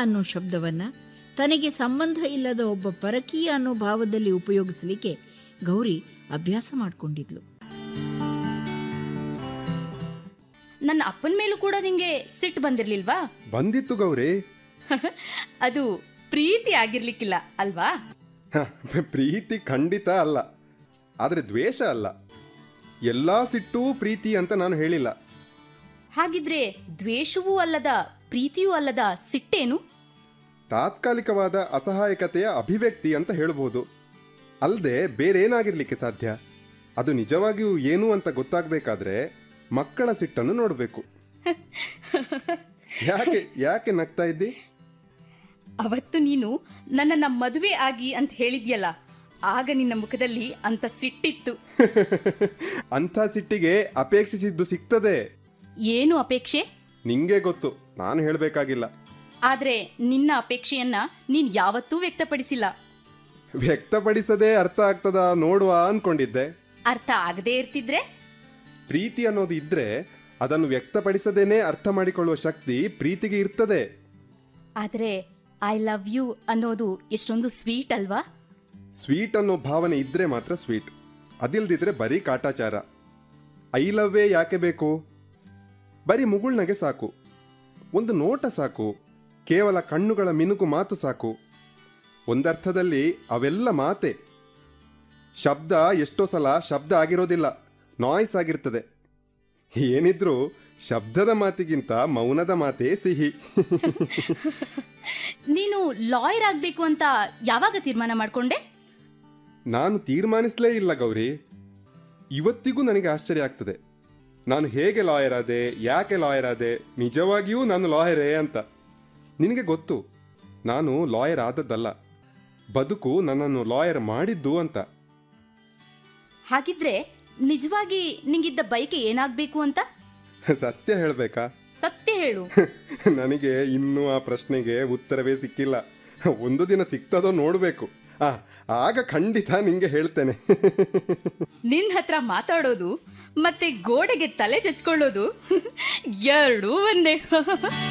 ಅನ್ನೋ ಶಬ್ದವನ್ನ ತನಗೆ ಸಂಬಂಧ ಇಲ್ಲದ ಒಬ್ಬ ಪರಕೀಯ ಅನ್ನೋ ಭಾವದಲ್ಲಿ ಉಪಯೋಗಿಸಲಿಕ್ಕೆ ಗೌರಿ ಅಭ್ಯಾಸ ಮಾಡಿಕೊಂಡಿದ್ಲು ನನ್ನ ಅಪ್ಪನ ಮೇಲೂ ಕೂಡ ನಿಂಗೆ ಸಿಟ್ಟು ಬಂದಿರ್ಲಿಲ್ವಾ ಬಂದಿತ್ತು ಗೌರಿ ಅದು ಪ್ರೀತಿ ಆಗಿರ್ಲಿಕ್ಕಿಲ್ಲ ಅಲ್ವಾ ಹ, ಪ್ರೀತಿ ಖಂಡಿತ ಅಲ್ಲ ಆದರೆ ದ್ವೇಷ ಅಲ್ಲ ಎಲ್ಲ ಸಿಟ್ಟು ಪ್ರೀತಿ ಅಂತ ನಾನು ಹೇಳಿಲ್ಲ ಹಾಗಿದ್ರೆ ದ್ವೇಷವೂ ಅಲ್ಲದ ಪ್ರೀತಿಯೂ ಅಲ್ಲದ ಸಿಟ್ಟೇನು ತಾತ್ಕಾಲಿಕವಾದ ಅಸಹಾಯಕತೆಯ ಅಭಿವ್ಯಕ್ತಿ ಅಂತ ಹೇಳ್ಬೋದು ಅಲ್ಲದೆ ಬೇರೇನಾಗಿರ್ಲಿಕ್ಕೆ ಸಾಧ್ಯ ಅದು ನಿಜವಾಗಿಯೂ ಏನು ಅಂತ ಗೊತ್ತಾಗಬೇಕಾದ್ರೆ ಮಕ್ಕಳ ಸಿಟ್ಟನ್ನು ನೋಡಬೇಕು ಯಾಕೆ ಯಾಕೆ ನಗ್ತಾ ಇದ್ದಿ ಅವತ್ತು ನೀನು ನನ್ನನ್ನ ಮದುವೆ ಆಗಿ ಅಂತ ಹೇಳಿದ್ಯಲ್ಲ ಆಗ ನಿನ್ನ ಮುಖದಲ್ಲಿ ಅಂತ ಸಿಟ್ಟಿತ್ತು ಅಂಥ ಸಿಟ್ಟಿಗೆ ಅಪೇಕ್ಷಿಸಿದ್ದು ಸಿಗ್ತದೆ ಏನು ಅಪೇಕ್ಷೆ ನಿಂಗೆ ಗೊತ್ತು ನಾನು ಹೇಳಬೇಕಾಗಿಲ್ಲ ಆದ್ರೆ ನಿನ್ನ ಅಪೇಕ್ಷೆಯನ್ನ ನೀನ್ ಯಾವತ್ತೂ ವ್ಯಕ್ತಪಡಿಸಿಲ್ಲ ವ್ಯಕ್ತಪಡಿಸದೇ ಅರ್ಥ ಆಗ್ತದ ನೋಡುವ ಅನ್ಕೊಂಡಿದ್ದೆ ಅರ್ಥ ಆಗದೇ ಇರ್ತಿದ್ರೆ ಪ್ರೀತಿ ಅನ್ನೋದು ಇದ್ರೆ ಅದನ್ನು ವ್ಯಕ್ತಪಡಿಸದೇನೆ ಅರ್ಥ ಮಾಡಿಕೊಳ್ಳುವ ಶಕ್ತಿ ಪ್ರೀತಿಗೆ ಇರ್ತದೆ ಆದ್ರೆ ಐ ಲವ್ ಯು ಅನ್ನೋದು ಎಷ್ಟೊಂದು ಸ್ವೀಟ್ ಅಲ್ವಾ ಸ್ವೀಟ್ ಅನ್ನೋ ಭಾವನೆ ಇದ್ರೆ ಮಾತ್ರ ಸ್ವೀಟ್ ಅದಿಲ್ದಿದ್ರೆ ಬರೀ ಕಾಟಾಚಾರ ಐ ಲವ್ವೇ ಯಾಕೆ ಬೇಕು ಬರೀ ಮುಗುಳ್ನಗೆ ಸಾಕು ಒಂದು ನೋಟ ಸಾಕು ಕೇವಲ ಕಣ್ಣುಗಳ ಮಿನುಕು ಮಾತು ಸಾಕು ಒಂದರ್ಥದಲ್ಲಿ ಅವೆಲ್ಲ ಮಾತೆ ಶಬ್ದ ಎಷ್ಟೋ ಸಲ ಶಬ್ದ ಆಗಿರೋದಿಲ್ಲ ನಾಯ್ಸ್ ಆಗಿರ್ತದೆ ಏನಿದ್ರೂ ಶಬ್ದದ ಮಾತಿಗಿಂತ ಮೌನದ ಮಾತೇ ಸಿಹಿ ನೀನು ಲಾಯರ್ ಆಗ್ಬೇಕು ಅಂತ ಯಾವಾಗ ತೀರ್ಮಾನ ಮಾಡ್ಕೊಂಡೆ ನಾನು ತೀರ್ಮಾನಿಸಲೇ ಇಲ್ಲ ಗೌರಿ ಇವತ್ತಿಗೂ ನನಗೆ ಆಶ್ಚರ್ಯ ಆಗ್ತದೆ ನಾನು ಹೇಗೆ ಲಾಯರ್ ಆದೆ ಯಾಕೆ ಲಾಯರ್ ಆದೆ ನಿಜವಾಗಿಯೂ ನಾನು ಲಾಯರೇ ಅಂತ ನಿನಗೆ ಗೊತ್ತು ನಾನು ಲಾಯರ್ ಆದದ್ದಲ್ಲ ಬದುಕು ನನ್ನನ್ನು ಲಾಯರ್ ಮಾಡಿದ್ದು ಅಂತ ಹಾಗಿದ್ರೆ ನಿಜವಾಗಿ ನಿಂಗಿದ್ದ ಬೈಕೆ ಏನಾಗ್ಬೇಕು ಅಂತ ಸತ್ಯ ಹೇಳಬೇಕಾ ಸತ್ಯ ಹೇಳು ನನಗೆ ಇನ್ನೂ ಆ ಪ್ರಶ್ನೆಗೆ ಉತ್ತರವೇ ಸಿಕ್ಕಿಲ್ಲ ಒಂದು ದಿನ ಸಿಗ್ತದೋ ನೋಡಬೇಕು ಆ ಆಗ ಖಂಡಿತ ನಿಂಗೆ ಹೇಳ್ತೇನೆ ನಿನ್ ಹತ್ರ ಮಾತಾಡೋದು ಮತ್ತೆ ಗೋಡೆಗೆ ತಲೆ ಚಚ್ಕೊಳ್ಳೋದು ಎರಡೂ ಒಂದೇ